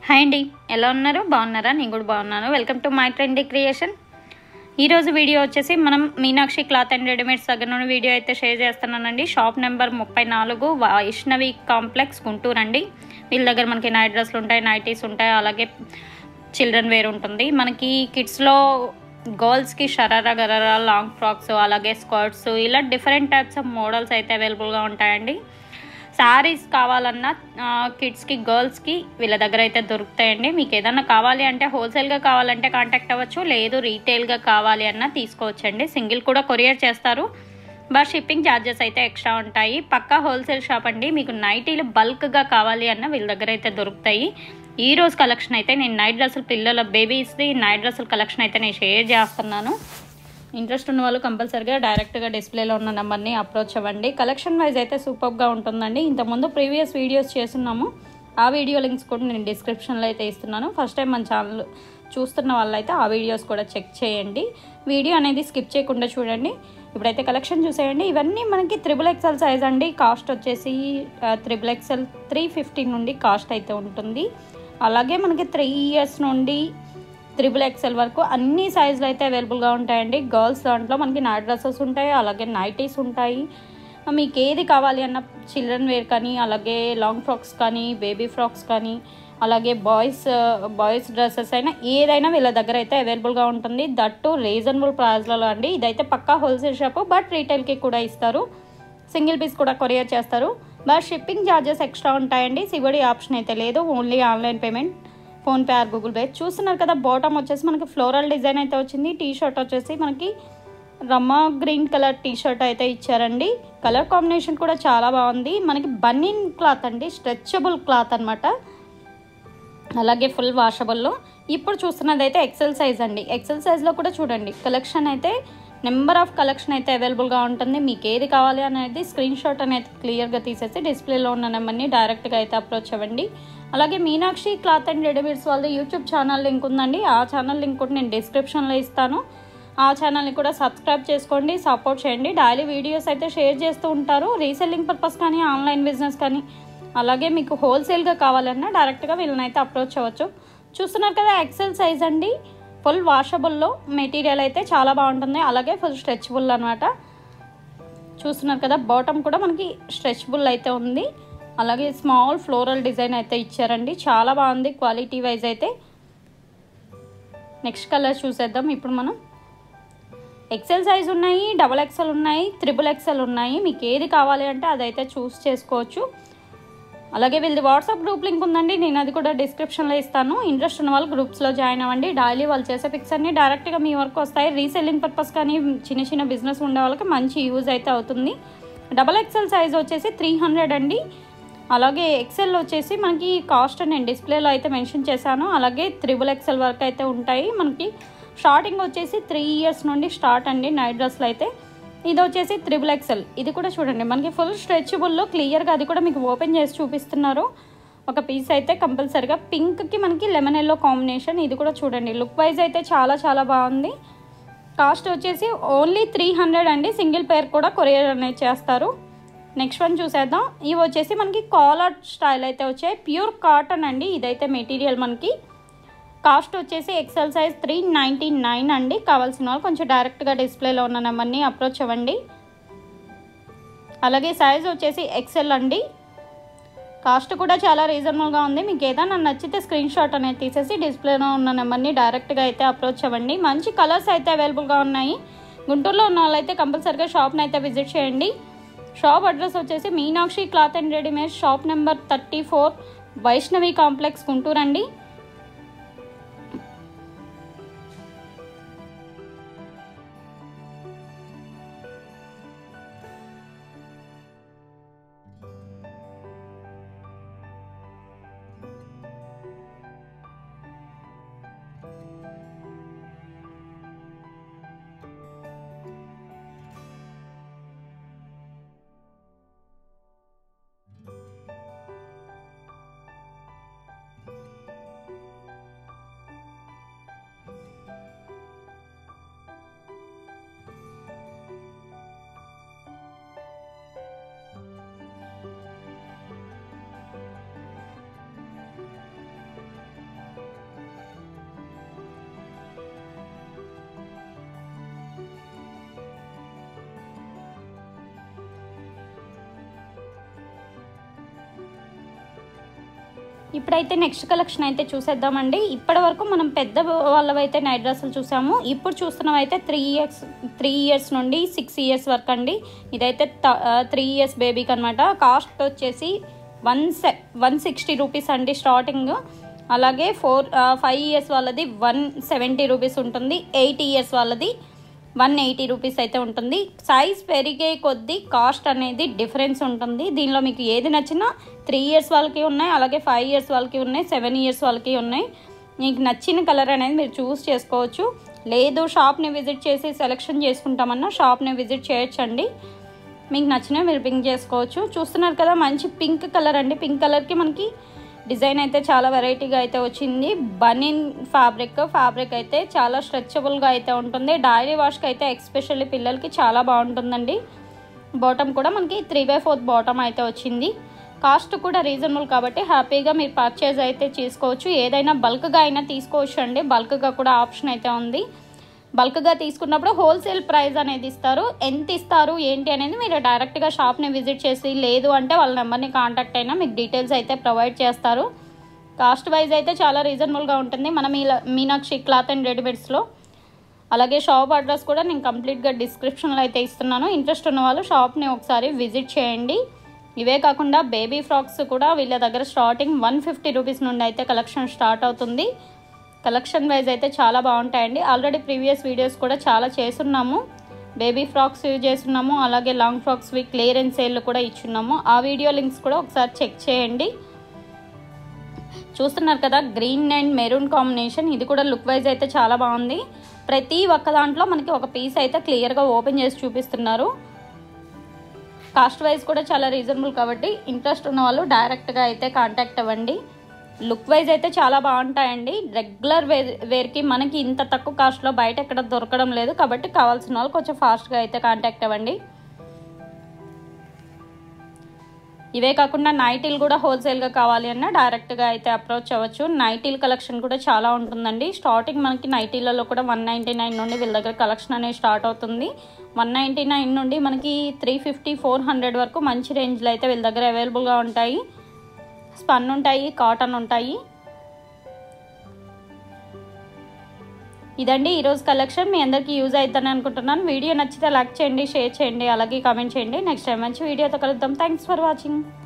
hi అండి ఎలా ఉన్నారు బాగున్నారా నేను కూడా బాగున్నాను welcome to my trendy creation ఈరోజు వీడియో వచ్చేసి మనం మీనాక్షి క్లాత్ అండ్ రెడీమేడ్స్ దగ్గర నుండి వీడియో అయితే షేర్ చేస్తున్నానండి షాప్ నెంబర్ ముప్పై నాలుగు వైష్ణవి కాంప్లెక్స్ గుంటూరు అండి వీళ్ళ దగ్గర మనకి నైట్ డ్రెస్లు ఉంటాయి నైటీస్ ఉంటాయి అలాగే చిల్డ్రన్ వేర్ ఉంటుంది మనకి కిడ్స్లో గర్ల్స్కి షరారా గరారా లాంగ్ ఫ్రాక్స్ అలాగే స్కర్ట్స్ ఇలా డిఫరెంట్ టైప్స్ ఆఫ్ మోడల్స్ అయితే అవైలబుల్గా ఉంటాయండి శారీస్ కావాలన్నా కిడ్స్కి గర్ల్స్కి వీళ్ళ దగ్గర అయితే దొరుకుతాయండి మీకు ఏదన్నా కావాలి అంటే హోల్సేల్గా కావాలంటే కాంటాక్ట్ అవ్వచ్చు లేదు రీటైల్గా కావాలి అన్నా తీసుకోవచ్చండి సింగిల్ కూడా కొరియర్ చేస్తారు బట్ షిప్పింగ్ ఛార్జెస్ అయితే ఎక్స్ట్రా ఉంటాయి పక్కా హోల్సేల్ షాప్ అండి మీకు నైటీలు బల్క్గా కావాలి అన్న వీళ్ళ దగ్గర అయితే దొరుకుతాయి ఈ రోజు కలెక్షన్ అయితే నేను నైట్ డ్రెస్సులు పిల్లల బేబీస్ది నైట్ డ్రెస్సుల కలెక్షన్ అయితే నేను షేర్ చేస్తున్నాను ఇంట్రెస్ట్ ఉన్న వాళ్ళు కంపల్సరీగా డైరెక్ట్గా డిస్ప్లేలో ఉన్న నెంబర్ని అప్రోచ్ అవ్వండి కలెక్షన్ వైజ్ అయితే సూపర్గా ఉంటుందండి ఇంతకుముందు ప్రీవియస్ వీడియోస్ చేస్తున్నాము ఆ వీడియో లింక్స్ కూడా నేను డిస్క్రిప్షన్లో అయితే ఇస్తున్నాను ఫస్ట్ టైం మన ఛానల్ చూస్తున్న వాళ్ళైతే ఆ వీడియోస్ కూడా చెక్ చేయండి వీడియో అనేది స్కిప్ చేయకుండా చూడండి ఇప్పుడైతే కలెక్షన్ చూసేయండి ఇవన్నీ మనకి త్రిబుల్ ఎక్సెల్ సైజ్ అండి కాస్ట్ వచ్చేసి త్రిబుల్ ఎక్సెల్ త్రీ ఫిఫ్టీ నుండి కాస్ట్ అయితే ఉంటుంది అలాగే మనకి త్రీ ఇయర్స్ నుండి త్రిబుల్ ఎక్సెల్ వరకు అన్ని సైజులు అయితే అవైలబుల్గా ఉంటాయండి గర్ల్స్ దాంట్లో మనకి నైట్ డ్రెస్సెస్ ఉంటాయి అలాగే నైటీస్ ఉంటాయి మీకు ఏది కావాలి అన్న చిల్డ్రన్ వేర్ కానీ అలాగే లాంగ్ ఫ్రాక్స్ కానీ బేబీ ఫ్రాక్స్ కానీ అలాగే బాయ్స్ బాయ్స్ డ్రెస్సెస్ అయినా ఏదైనా వీళ్ళ దగ్గర అయితే అవైలబుల్గా ఉంటుంది దట్టు రీజనబుల్ ప్రైస్లలో అండి ఇదైతే పక్కా హోల్సేల్ షాప్ బట్ రీటైల్కి కూడా ఇస్తారు సింగిల్ పీస్ కూడా కొరియర్ చేస్తారు బట్ షిప్పింగ్ ఛార్జెస్ ఎక్స్ట్రా ఉంటాయండి సివడి ఆప్షన్ అయితే లేదు only online payment PhonePe or Google pay చూస్తున్నారు కదా బాటమ్ వచ్చేసి మనకి ఫ్లోరల్ డిజైన్ అయితే వచ్చింది టీ షర్ట్ వచ్చేసి మనకి రమ్మా గ్రీన్ కలర్ టీ షర్ట్ అయితే ఇచ్చారండి కలర్ కాంబినేషన్ కూడా చాలా బాగుంది మనకి బన్నీన్ క్లాత్ అండి స్ట్రెచబుల్ క్లాత్ అనమాట అలాగే ఫుల్ వాషబుల్లో ఇప్పుడు చూస్తున్నది అయితే ఎక్సెల్ సైజ్ అండి ఎక్సెల్ సైజ్లో కూడా చూడండి కలెక్షన్ అయితే నెంబర్ ఆఫ్ కలెక్షన్ అయితే అవైలబుల్గా ఉంటుంది మీకు ఏది కావాలి అనేది స్క్రీన్ షాట్ అనేది క్లియర్గా తీసేసి డిస్ప్లేలో ఉన్న నెంబర్ని డైరెక్ట్గా అయితే అప్రోచ్ అవ్వండి అలాగే మీనాక్షి క్లాత్ అండ్ రెడీమేడ్స్ వాళ్ళది యూట్యూబ్ ఛానల్ లింక్ ఉందండి ఆ ఛానల్ లింక్ కూడా నేను డిస్క్రిప్షన్లో ఇస్తాను ఆ ఛానల్ని కూడా సబ్స్క్రైబ్ చేసుకోండి సపోర్ట్ చేయండి డైలీ వీడియోస్ అయితే షేర్ చేస్తూ ఉంటారు రీసెల్లింగ్ పర్పస్ కానీ ఆన్లైన్ బిజినెస్ కానీ అలాగే మీకు హోల్సేల్గా కావాలన్నా డైరెక్ట్గా వీళ్ళని అయితే అప్రోచ్ అవ్వచ్చు చూస్తున్నారు కదా ఎక్సెల్ సైజ్ అండి ఫుల్ వాషబుల్లో మెటీరియల్ అయితే చాలా బాగుంటుంది అలాగే ఫుల్ స్ట్రెచబుల్ అనమాట చూస్తున్నారు కదా బాటమ్ కూడా మనకి స్ట్రెచబుల్ అయితే ఉంది అలాగే స్మాల్ ఫ్లోరల్ డిజైన్ అయితే ఇచ్చారండి చాలా బాగుంది క్వాలిటీ వైజ్ అయితే నెక్స్ట్ కలర్ చూసేద్దాం ఇప్పుడు మనం ఎక్సెల్ సైజ్ ఉన్నాయి డబల్ ఎక్సెల్ ఉన్నాయి త్రిబుల్ ఎక్సెల్ ఉన్నాయి మీకు ఏది కావాలి అంటే అదైతే చూస్ చేసుకోవచ్చు అలాగే వీళ్ళది వాట్సాప్ గ్రూప్ లింక్ ఉందండి నేను అది కూడా డిస్క్రిప్షన్లో ఇస్తాను ఇంట్రెస్ట్ ఉన్న వాళ్ళు గ్రూప్స్లో జాయిన్ అవ్వండి డైలీ వాళ్ళు చేసే పిక్స్ అన్ని డైరెక్ట్గా మీ వరకు వస్తాయి రీసెల్లింగ్ పర్పస్ కానీ చిన్న చిన్న బిజినెస్ ఉండే వాళ్ళకి మంచి యూజ్ అయితే అవుతుంది డబల్ ఎక్సెల్ సైజ్ వచ్చేసి త్రీ హండ్రెడ్ అండి అలాగే ఎక్సెల్ వచ్చేసి మనకి కాస్ట్ నేను డిస్ప్లేలో అయితే మెన్షన్ చేశాను అలాగే త్రిబుల్ ఎక్సెల్ వరకు అయితే ఉంటాయి మనకి స్టార్టింగ్ వచ్చేసి త్రీ ఇయర్స్ నుండి స్టార్ట్ అండి నైట్ డ్రెస్లు అయితే ఇది వచ్చేసి త్రిబుల్ ఎక్సెల్ ఇది కూడా చూడండి మనకి ఫుల్ స్ట్రెచబుల్లో క్లియర్గా అది కూడా మీకు ఓపెన్ చేసి చూపిస్తున్నారు ఒక పీస్ అయితే కంపల్సరిగా పింక్కి మనకి లెమన్ ఎల్లో కాంబినేషన్ ఇది కూడా చూడండి లుక్ వైజ్ అయితే చాలా చాలా బాగుంది కాస్ట్ వచ్చేసి ఓన్లీ త్రీ హండ్రెడ్ అండి సింగిల్ పేర్ కూడా కొరియర్ అనేది చేస్తారు నెక్స్ట్ వన్ చూసేద్దాం ఇవి వచ్చేసి మనకి కాలర్ స్టైల్ అయితే వచ్చాయి ప్యూర్ కాటన్ అండి ఇదైతే మెటీరియల్ మనకి కాస్ట్ వచ్చేసి XL size three ninety nine అండి కావాల్సిన వాళ్ళు కొంచెం డైరెక్ట్గా డిస్ప్లేలో ఉన్న నెంబర్ని అప్రోచ్ అవ్వండి అలాగే సైజ్ వచ్చేసి ఎక్సెల్ అండి కాస్ట్ కూడా చాలా రీజనబుల్గా ఉంది మీకు ఏదైనా నచ్చితే స్క్రీన్ షాట్ అనేది తీసేసి డిస్ప్లేలో ఉన్న నెంబర్ని డైరెక్ట్గా అయితే అప్రోచ్ అవ్వండి మంచి కలర్స్ అయితే అవైలబుల్గా ఉన్నాయి గుంటూరులో ఉన్న వాళ్ళైతే కంపల్సరీగా షాప్ని అయితే విజిట్ చేయండి షాప్ అడ్రస్ వచ్చేసి Meenakshi cloth and readymade shop number thirty four Vaishnavi complex Guntur అండి ఇప్పుడైతే నెక్స్ట్ కలెక్షన్ అయితే చూసేద్దామండి ఇప్పటి వరకు మనం పెద్ద వాళ్ళవైతే నైట్ డ్రెస్సులు చూసాము ఇప్పుడు చూస్తున్నవైతే త్రీ ఇయర్స్ త్రీ ఇయర్స్ నుండి సిక్స్ ఇయర్స్ వరకు అండి ఇదైతే త్రీ ఇయర్స్ బేబీకి అనమాట కాస్ట్ వచ్చేసి వన్ సె వన్ సిక్స్టీ రూపీస్ అండి స్టార్టింగ్ అలాగే ఫోర్ ఫైవ్ ఇయర్స్ వాళ్ళది వన్ సెవెంటీ రూపీస్ ఉంటుంది ఎయిట్ ఇయర్స్ వాళ్ళది వన్ ఎయిటీ రూపీస్ అయితే ఉంటుంది సైజ్ పెరిగే కొద్దీ కాస్ట్ అనేది డిఫరెన్స్ ఉంటుంది దీనిలో మీకు ఏది నచ్చినా త్రీ ఇయర్స్ వాళ్ళకి ఉన్నాయి అలాగే ఫైవ్ ఇయర్స్ వాళ్ళకి ఉన్నాయి సెవెన్ ఇయర్స్ వాళ్ళకి ఉన్నాయి మీకు నచ్చిన కలర్ అనేది మీరు చూస్ చేసుకోవచ్చు లేదు షాప్ని విజిట్ చేసి సెలెక్షన్ చేసుకుంటామన్నా షాప్ని విజిట్ చేయొచ్చండి మీకు నచ్చినవి మీరు పింక్ చేసుకోవచ్చు చూస్తున్నారు కదా మంచి పింక్ కలర్ అండి పింక్ కలర్కి మనకి డిజైన్ అయితే చాలా వెరైటీగా అయితే వచ్చింది బనిన్ ఫ్యాబ్రిక్ ఫ్యాబ్రిక్ అయితే చాలా స్ట్రెచబుల్గా అయితే ఉంటుంది డైరీ వాష్కి అయితే ఎక్స్పెషల్లీ పిల్లలకి చాలా బాగుంటుందండి బాటమ్ కూడా మనకి త్రీ బై ఫోర్త్ బాటమ్ అయితే వచ్చింది కాస్ట్ కూడా రీజనబుల్ కాబట్టి హ్యాపీగా మీరు పర్చేజ్ అయితే చేసుకోవచ్చు ఏదైనా బల్క్గా అయినా తీసుకోవచ్చు అండి బల్క్గా కూడా ఆప్షన్ అయితే ఉంది బల్క్గా తీసుకున్నప్పుడు హోల్సేల్ ప్రైస్ అనేది ఇస్తారు ఎంత ఇస్తారు ఏంటి అనేది మీరు డైరెక్ట్గా షాప్ని విజిట్ చేసి లేదు అంటే వాళ్ళ నెంబర్ని కాంటాక్ట్ అయినా మీకు డీటెయిల్స్ అయితే ప్రొవైడ్ చేస్తారు కాస్ట్ వైజ్ అయితే చాలా రీజనబుల్గా ఉంటుంది మన మీలా మీనాక్షి క్లాత్ అండ్ రెడీమేడ్స్లో అలాగే షాప్ అడ్రస్ కూడా నేను కంప్లీట్గా డిస్క్రిప్షన్లో అయితే ఇస్తున్నాను ఇంట్రెస్ట్ ఉన్న వాళ్ళు షాప్ని ఒకసారి విజిట్ చేయండి ఇవే కాకుండా బేబీ ఫ్రాక్స్ కూడా వీళ్ళ దగ్గర స్టార్టింగ్ వన్ ఫిఫ్టీ రూపీస్ నుండి అయితే కలెక్షన్ స్టార్ట్ అవుతుంది కలెక్షన్ వైజ్ అయితే చాలా బాగుంటాయండి ఆల్రెడీ ప్రీవియస్ వీడియోస్ కూడా చాలా చేస్తున్నాము బేబీ ఫ్రాక్స్ యూజ్ చేస్తున్నాము అలాగే లాంగ్ ఫ్రాక్స్వి క్లియరెన్స్ సేల్ కూడా ఇచ్చున్నాము ఆ వీడియో లింక్స్ కూడా ఒకసారి చెక్ చేయండి చూస్తున్నారు కదా గ్రీన్ అండ్ మెరూన్ కాంబినేషన్ ఇది కూడా లుక్ వైజ్ అయితే చాలా బాగుంది ప్రతి ఒక్క దాంట్లో మనకి ఒక పీస్ అయితే క్లియర్గా ఓపెన్ చేసి చూపిస్తున్నారు కాస్ట్ వైజ్ కూడా చాలా రీజనబుల్ కాబట్టి ఇంట్రెస్ట్ ఉన్న వాళ్ళు డైరెక్ట్గా అయితే కాంటాక్ట్ అవ్వండి లుక్ వైజ్ అయితే చాలా బాగుంటాయండి రెగ్యులర్ వేర్ వేర్కి మనకి ఇంత తక్కువ కాస్ట్లో బయట ఎక్కడ దొరకడం లేదు కాబట్టి కావాల్సిన వాళ్ళు కొంచెం ఫాస్ట్గా అయితే కాంటాక్ట్ అవ్వండి ఇవే కాకుండా నైటీలు కూడా హోల్సేల్గా కావాలి అన్న డైరెక్ట్గా అయితే అప్రోచ్ అవ్వచ్చు నైటీల్ కలెక్షన్ కూడా చాలా ఉంటుందండి స్టార్టింగ్ మనకి నైటీలలో కూడా వన్ నైంటీ నైన్ నుండి వీళ్ళ దగ్గర కలెక్షన్ అనేది స్టార్ట్ అవుతుంది వన్ నైంటీ నైన్ నుండి మనకి త్రీ ఫిఫ్టీ ఫోర్ హండ్రెడ్ వరకు మంచి రేంజ్లో అయితే వీళ్ళ దగ్గర అవైలబుల్గా ఉంటాయి స్పన్ ఉంటాయి కాటన్ ఉంటాయి ఇదండి ఈరోజు కలెక్షన్ మీ అందరికీ యూజ్ అవుతుందని అనుకుంటున్నాను వీడియో నచ్చితే లైక్ చేయండి షేర్ చేయండి అలాగే కామెంట్ చేయండి నెక్స్ట్ టైం మంచి వీడియోతో కలుద్దాం థ్యాంక్స్ ఫర్ వాచింగ్